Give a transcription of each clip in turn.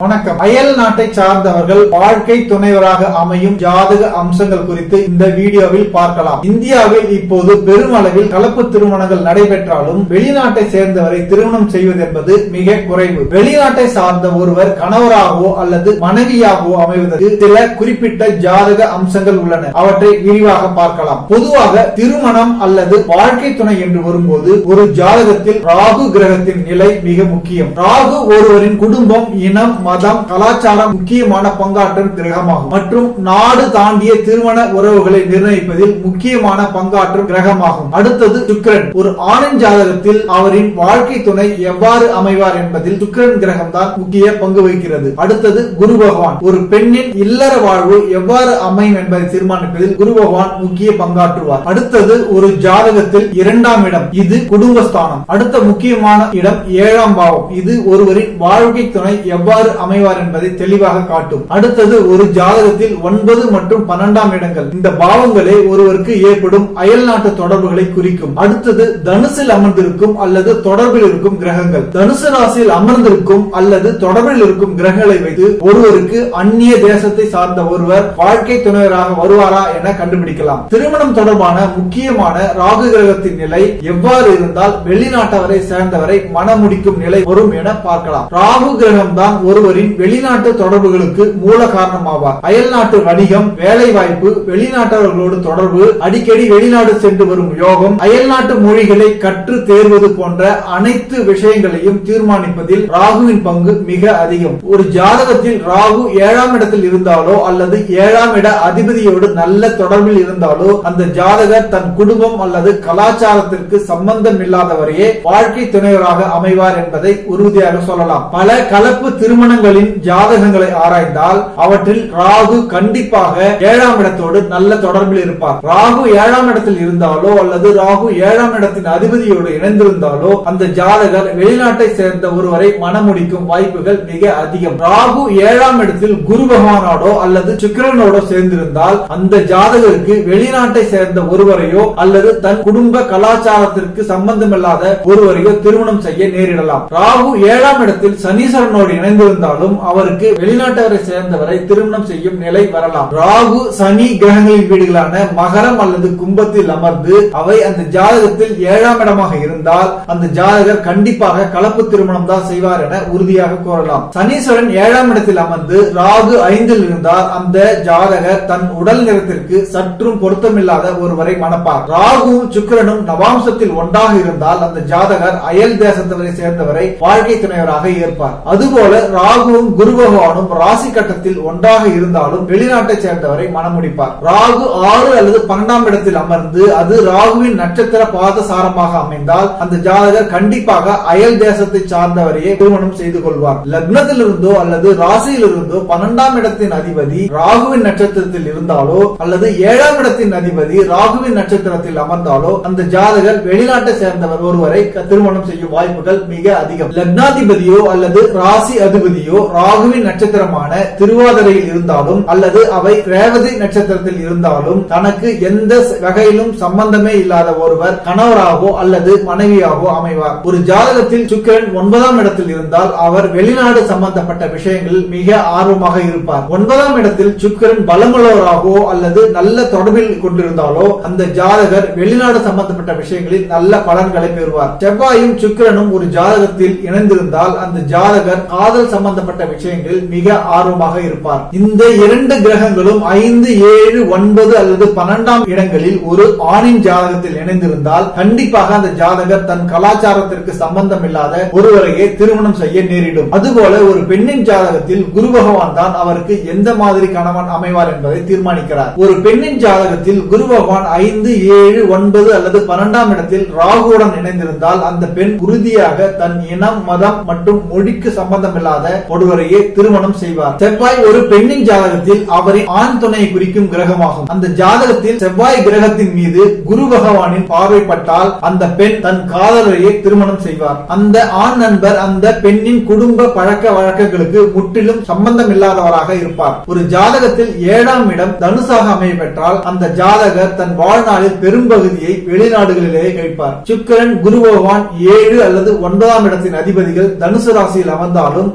வணக்கம் அயல் நாட்டை சார்ந்தவர்கள் வாழ்க்கை துணைவராக அமையும் ஜாதக அம்சங்கள் குறித்து இந்த வீடியோவில் பார்க்கலாம் இந்தியாவில் இப்போது பெருமளவில் கலப்பு திருமணங்கள் நடைபெற்றாலும் வெளிநாட்டை சேர்ந்தவரை திருமணம் செய்வது என்பது மிக குறைவு வெளிநாட்டை சார்ந்த ஒருவர் கணவராகவோ அல்லது மனைவியாகவோ அமைவதற்கு சில குறிப்பிட்ட ஜாதக அம்சங்கள் உள்ளன அவற்றை விரிவாக பார்க்கலாம் பொதுவாக திருமணம் அல்லது வாழ்க்கை துணை என்று வரும்போது ஒரு ஜாதகத்தில் ராகு கிரகத்தின் நிலை மிக முக்கியம் ராகு ஒருவரின் குடும்பம் இனம் மதம் கலாச்சாரம் முக்கியமான பங்காற்றும் கிரகமாகும் மற்றும் நாடு தாண்டிய திருமண உறவுகளை நிர்ணயிப்பதில் முக்கியமான பங்காற்றும் கிரகமாகும் அடுத்தது சுக்கிரன் ஒரு ஆணின் ஜாதகத்தில் அவரின் வாழ்க்கை துணை எவ்வாறு அமைவார் என்பதில் சுக்கிரன் கிரகம் தான் முக்கிய பங்கு வகிக்கிறது அடுத்தது குரு பகவான் ஒரு பெண்ணின் இல்லற வாழ்வு எவ்வாறு அமையும் என்பதை தீர்மானிப்பதில் குரு பகவான் முக்கிய பங்காற்றுவார் அடுத்தது ஒரு ஜாதகத்தில் இரண்டாம் இடம் இது குடும்பஸ்தானம் அடுத்த முக்கியமான இடம் ஏழாம் பாவம் இது ஒருவரின் வாழ்க்கை துணை எவ்வாறு அமைவார் என்பதை தெளிவாக காட்டும் அடுத்தது ஒரு ஜாதகத்தில் ஒன்பது மற்றும் பன்னெண்டாம் இடங்கள் இந்த பாவங்களே ஒருவருக்கு ஏற்படும் அயல் நாட்டு தொடர்புகளை குறிக்கும் அடுத்தது தனுசில் அமர்ந்திருக்கும் அல்லது தொடர்பில் இருக்கும் கிரகங்கள் தனுசு ராசியில் அமர்ந்திருக்கும் அல்லது தொடர்பில் இருக்கும் கிரகங்களை வைத்து ஒருவருக்கு அந்நிய தேசத்தை சார்ந்த ஒருவர் வாழ்க்கை துணைவராக வருவாரா என கண்டுபிடிக்கலாம் திருமணம் தொடர்பான முக்கியமான ராகு கிரகத்தின் நிலை எவ்வாறு இருந்தால் வெளிநாட்டவரை சேர்ந்தவரை மனமுடிக்கும் நிலை வரும் என பார்க்கலாம் ராகு கிரகம் தான் ஒருவரின் வெளிநாட்டு தொடர்புகளுக்கு மூல காரணமாவார் அயல் நாட்டு வணிகம் வேலை வாய்ப்பு வெளிநாட்டவர்களோடு தொடர்பு அடிக்கடி வெளிநாடு சென்று வரும் யோகம் அயல் நாட்டு மொழிகளை கற்று தேர்வது போன்ற அனைத்து விஷயங்களையும் தீர்மானிப்பதில் ராகுவின் பங்கு மிக அதிகம் ஒரு ஜாதகத்தில் ராகு ஏழாம் இடத்தில் இருந்தாலோ அல்லது ஏழாம் இட அதிபதியோடு நல்ல தொடர்பில் இருந்தாலோ அந்த ஜாதகர் தன் குடும்பம் அல்லது கலாச்சாரத்திற்கு சம்பந்தம் இல்லாதவரையே வாழ்க்கை துணைவராக அமைவார் என்பதை உறுதியாக சொல்லலாம் பல கலப்பு திருமணங்களின் ஜாதகங்களை ஆராய்ந்தால் அவற்றில் ராகு கண்டிப்பாக ஏழாம் இடத்தோடு நல்ல தொடர்பில் இருப்பார் ராகு ஏழாம் இடத்தில் இருந்தாலோ அல்லது ராகு ஏழாம் இடத்தின் அதிபதியோடு இணைந்திருந்தாலோ அந்த ஜாதகர் வெளிநாட்டை சேர்ந்த ஒருவரை மனமுடிக்கும் வாய்ப்புகள் மிக அதிகம் ராகு ஏழாம் இடத்தில் குரு பகவானோடோ அல்லது சுக்கிரனோடோ சேர்ந்திருந்தால் அந்த ஜாதகருக்கு வெளிநாட்டை சேர்ந்த ஒருவரையோ அல்லது தன் குடும்ப கலாச்சாரத்திற்கு சம்பந்தமில்லாத ஒருவரையோ திருமணம் செய்ய நேரிடலாம் ராகு ஏழாம் இடத்தில் சனீஸ்வரனோடு இணைந்திருந்தாலும் அவருக்கு வெளிநாட்டவரை சேர்ந்தவரை திருமணம் செய்யும் நிலை வரலாம் ராகு சனி கிரகங்களின் வீடுகளான மகரம் அல்லது கும்பத்தில் அமர்ந்து அவை அந்த ஜாதகத்தில் ஏழாம் இடமாக இருந்தால் அந்த ஜாதகர் கண்டிப்பாக கலப்பு திருமணம் தான் செய்வார் என உறுதியாக கூறலாம் சனீஸ்வரன் ஏழாம் இடத்தில் அமர்ந்து ராகு ஐந்தில் இருந்தால் அந்த ஜாதகர் தன் உடல் நிறத்திற்கு சற்றும் பொருத்தமில்லாத ஒருவரை மணப்பார் ராகுவும் சுக்கிரனும் நவாம்சத்தில் ஒன்றாக இருந்தால் அந்த ஜாதகர் அயல் தேசத்தவரை சேர்ந்தவரை வாழ்க்கை துணைவராக ஏற்பார் அதுபோல ராகுவும் குரு பகவானும் ராசி கட்டத்தில் ஒன்றாக இருந்தாலும் வெளிநாட்டை சேர்ந்தவரை மணமுடிப்பார் ராகு ஆறு அல்லது பன்னெண்டாம் இடத்தில் அமர்ந்து அது ராகுவின் நட்சத்திர பாத சாரமாக அமைந்தால் அந்த ஜாதகர் கண்டிப்பாக அயல் தேசத்தை சார்ந்தவரையே திருமணம் செய்து கொள்வார் லக்னத்தில் இருந்தோ அல்லது ராசியில் இருந்தோ பன்னெண்டாம் இடத்தின் அதிபதி ராகுவின் நட்சத்திரத்தில் இருந்தாலோ அல்லது ஏழாம் இடத்தின் அதிபதி ராகுவின் நட்சத்திரத்தில் அமர்ந்தாலோ அந்த ஜாதகர் வெளிநாட்டை சேர்ந்தவர் ஒருவரை க- திருமணம் செய்யும் வாய்ப்புகள் மிக அதிகம் லக்னாதிபதியோ அல்லது ராசி அதிபதியோ ராகுவின் நட்சத்திரமான திருவாதிரையில் இருந்தாலும் அல்லது அவை ரேவதி நட்சத்திரத்தில் இருந்தாலும் தனக்கு எந்த ச- வகையிலும் சம்பந்தமே இல்லாத ஒருவர் கணவராகவோ அல்லது மனைவியாகவோ அமைவார் ஒரு ஜாதகத்தில் சுக்கிரன் ஒன்பதாம் இடத்தில் இருந்தால் அவர் வெளிநாடு சம்பந்தப்பட்ட விஷயங்களில் மிக ஆர்வமாக இருப்பார் ஒன்பதாம் இடத்தில் சுக்கிரன் பலமுள்ளவராகவோ அல்லது நல்ல தொடர்பில் கொண்டிருந்தாலோ அந்த ஜாதகர் வெளிநாடு சம்பந்தப்பட்ட விஷயங்களில் நல்ல பலன்களை பெறுவார் செவ்வாயும் சுக்கிரனும் ஒரு ஜாதகத்தில் இணைந்திருந்தால் அந்த ஜாதகர் காதல் சம்பந்தப்பட்ட விஷயங்களில் மிக ஆர்வமாக இருப்பார் இந்த இரண்டு கிரகங்களும் ஐந்து ஏழு ஒன்பது அல்லது பன்னெண்டாம் இடங்களில் ஒரு ஆணின் ஜாதகத்தில் இணைந்திருந்தால் கண்டிப்பாக அந்த ஜாதகர் தன் கலாச்சாரத்திற்கு சம்பந்தம் இல்லாத ஒருவரையே திருமணம் செய்ய நேரிடும் அதுபோல ஒரு பெண்ணின் ஜாதகத்தில் குரு பகவான் தான் அவருக்கு எந்த மாதிரி கணவன் அமைவார் என்பதை தீர்மானிக்கிறார் ஒரு பெண்ணின் ஜாதகத்தில் குரு பகவான் ஐந்து ஏழு ஒன்பது அல்லது பன்னெண்டாம் இடத்தில் ராகுவுடன் இணைந்திருந்தால் அந்த பெண் உறுதியாக தன் இனம் மதம் மற்றும் மொழிக்கு சம்பந்தமில்லாத ஒருவரையே திருமணம் செய்வார் செவ்வாய் ஒரு பெண்ணின் ஜாதகத்தில் அவரின் ஆண் துணையை குறிக்கும் கிரகமாகும் அந்த ஜாதகத்தில் செவ்வாய் கிரகத்தின் மீது குரு பகவானின் பார்வைப்பட்டால் அந்த பெண் தன் காதலரையே திருமணம் செய்வார் அந்த ஆண் நண்பர் அந்த பெண்ணின் குடும்ப பழக்க வழக்கங்களுக்கு முற்றிலும் சம்பந்தம் இல்லாதவராக இருப்பார் ஒரு ஜாதகத்தில் ஏழாம் இடம் தனுசாக அமைய பெற்றால் அந்த ஜாதகர் தன் வாழ்நாளில் பெரும்பகுதியை வெளிநாடுகளிலேயே கழிப்பார் சுக்கிரன் குரு பகவான் ஏழு அல்லது ஒன்பதாம் இடத்தின் அதிபதிகள் தனுசு ராசியில் அமர்ந்தாலும் அந்த ஜாதகர்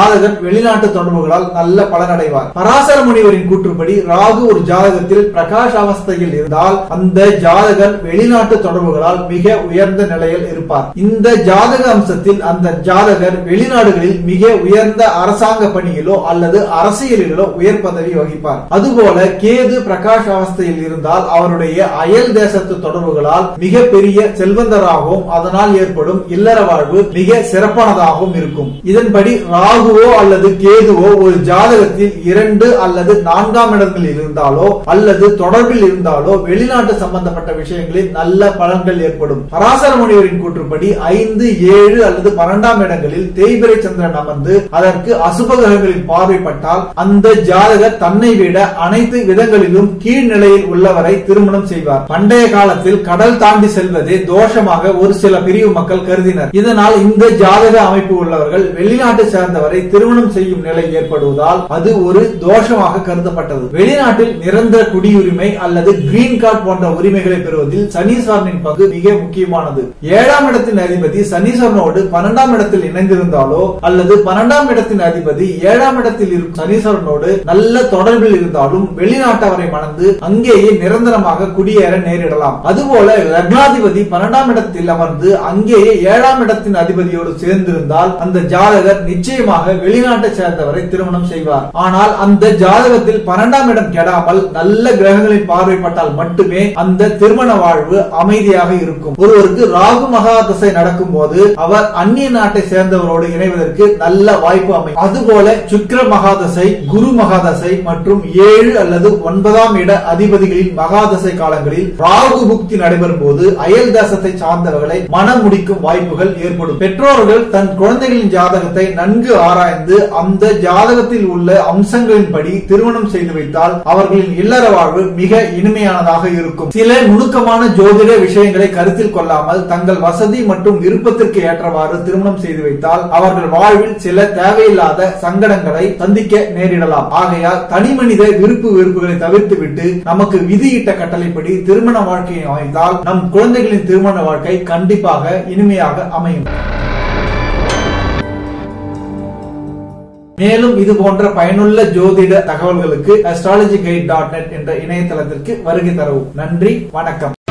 ஜாதகர் வெளிநாட்டு தொடர்புகளால் நல்ல பலனடைவார் பராசர முனிவரின் கூற்றுப்படி ராகு ஒரு ஜாதகத்தில் பிரகாஷ் அவஸ்தையில் இருந்தால் அந்த ஜாதகர் வெளிநாட்டு தொடர்புகளால் மிக உயர்ந்த நிலையில் இருப்பார் இந்த ஜாதக அம்சத்தில் அந்த ஜாதகர் வெளிநாடுகளில் மிக உயர்ந்த அரசாங்க பணியிலோ அல்லது அரசியலிலோ உயர் பதவி வகிப்பார் அதுபோல கேது பிரகாஷ் அவஸ்தையில் இருந்தால் அவருடைய அயல் தேசத்து தொடர்புகளால் மிக பெரிய செல்வந்தராகவும் அதனால் ஏற்படும் இல்லற வாழ்வு மிக சிறப்பானதாகவும் இருக்கும் இதன்படி ராகுவோ அல்லது கேதுவோ ஒரு ஜாதகத்தில் இரண்டு அல்லது நான்காம் இடங்களில் இருந்தாலோ அல்லது தொடர்பில் இருந்தாலோ வெளிநாட்டு சம்பந்தப்பட்ட விஷயங்களில் நல்ல பலன்கள் ஏற்படும் பராசர முனிவரின் கூற்றுப்படி ஐந்து ஏழு அல்லது பன்னெண்டாம் இடங்களில் தேய்பிரை சந்திரன் அமர்ந்து அதற்கு அசுப கிரகங்களின் பார்வைப்பட்டால் அந்த ஜாதகர் தன்னை விட அனைத்து விதங்களிலும் கீழ்நிலையில் உள்ளவரை திருமணம் செய்வார் பண்டைய காலத்தில் கடல் தாண்டி செல்வதே தோஷமாக ஒரு சில பிரிவு மக்கள் கருதினர் இதனால் இந்த ஜாதக அமைப்பு உள்ளவர்கள் வெளிநாட்டை சேர்ந்தவரை திருமணம் செய்யும் நிலை ஏற்படுவதால் அது ஒரு தோஷமாக கருதப்பட்டது வெளிநாட்டில் நிரந்தர குடியுரிமை அல்லது கிரீன் கார்டு போன்ற உரிமைகளை பெறுவதில் சனீஸ்வரனின் பங்கு மிக முக்கியமானது ஏழாம் இடத்தின் அதிபதி சனீஸ்வரனோடு பன்னெண்டாம் இடத்தில் இணைந்திருந்தாலோ அல்லது பன்னெண்டாம் இடத்தின் அதிபதி ஏழாம் இடத்தில் இருக்கும் சனீஸ்வரனோடு நல்ல தொடர்பில் இருந்தாலும் வெளிநாட்டவரை மணந்து அங்கேயே நிரந்தரமாக குடியேற நேரிடலாம் அதுபோல லக்னாதிபதி பன்னெண்டாம் இடத்தில் அமர்ந்து அங்கேயே ஏழாம் இடத்தின் அதிபதியோடு சேர்ந்திருந்தால் அந்த ஜாதகர் நிச்சயமாக வெளிநாட்டை சேர்ந்தவரை திருமணம் செய்வார் ஆனால் அந்த ஜாதகத்தில் பன்னெண்டாம் இடம் கெடாமல் நல்ல கிரகங்களின் பார்வைப்பட்டால் மட்டுமே அந்த திருமண வாழ்வு அமைதியாக இருக்கும் ஒருவருக்கு ராகு மகா தசை நடக்கும் போது அவர் அந்நிய நாட்டை சேர்ந்தவரோடு இணைவதற்கு நல்ல வாய்ப்பு அமையும் அதுபோல சுக்கிர மகாதசை குரு மகாதசை மற்றும் ஏழு அல்லது ஒன்பதாம் இட அதிபதிகளின் மகாதசை காலங்களில் ராகு புக்தி நடைபெறும் போது அயல் தேசத்தை சார்ந்தவர்களை மனம் முடிக்கும் வாய்ப்புகள் ஏற்படும் பெற்றோர்கள் தன் குழந்தைகளின் ஜாதகத்தை நன்கு ஆராய்ந்து அந்த ஜாதகத்தில் உள்ள அம்சங்களின்படி திருமணம் செய்து வைத்தால் அவர்களின் இல்லற வாழ்வு மிக இனிமையானதாக இருக்கும் சில நுணுக்கமான ஜோதிட விஷயங்களை கருத்தில் கொள்ளாமல் தங்கள் வசதி மற்றும் விருப்பத்திற்கு ஏற்றவாறு திருமணம் செய்து வைத்தால் அவர்கள் வாழ்வில் சில தேவையில்லாத சங்கடங்களை சந்திக்க நேரிடலாம் ஆகையால் தனி மனித விருப்பு வெறுப்புகளை தவிர்த்துவிட்டு நமக்கு விதியிட்ட கட்டளைப்படி திருமண வாழ்க்கையை அமைத்தால் நம் குழந்தைகளின் திருமண வாழ்க்கை கண்டிப்பாக இனிமையாக அமையும் மேலும் இது போன்ற பயனுள்ள ஜோதிட தகவல்களுக்கு அஸ்ட்ராலஜி கைட் டாட் நெட் என்ற இணையதளத்திற்கு வருகை தரவும் நன்றி வணக்கம்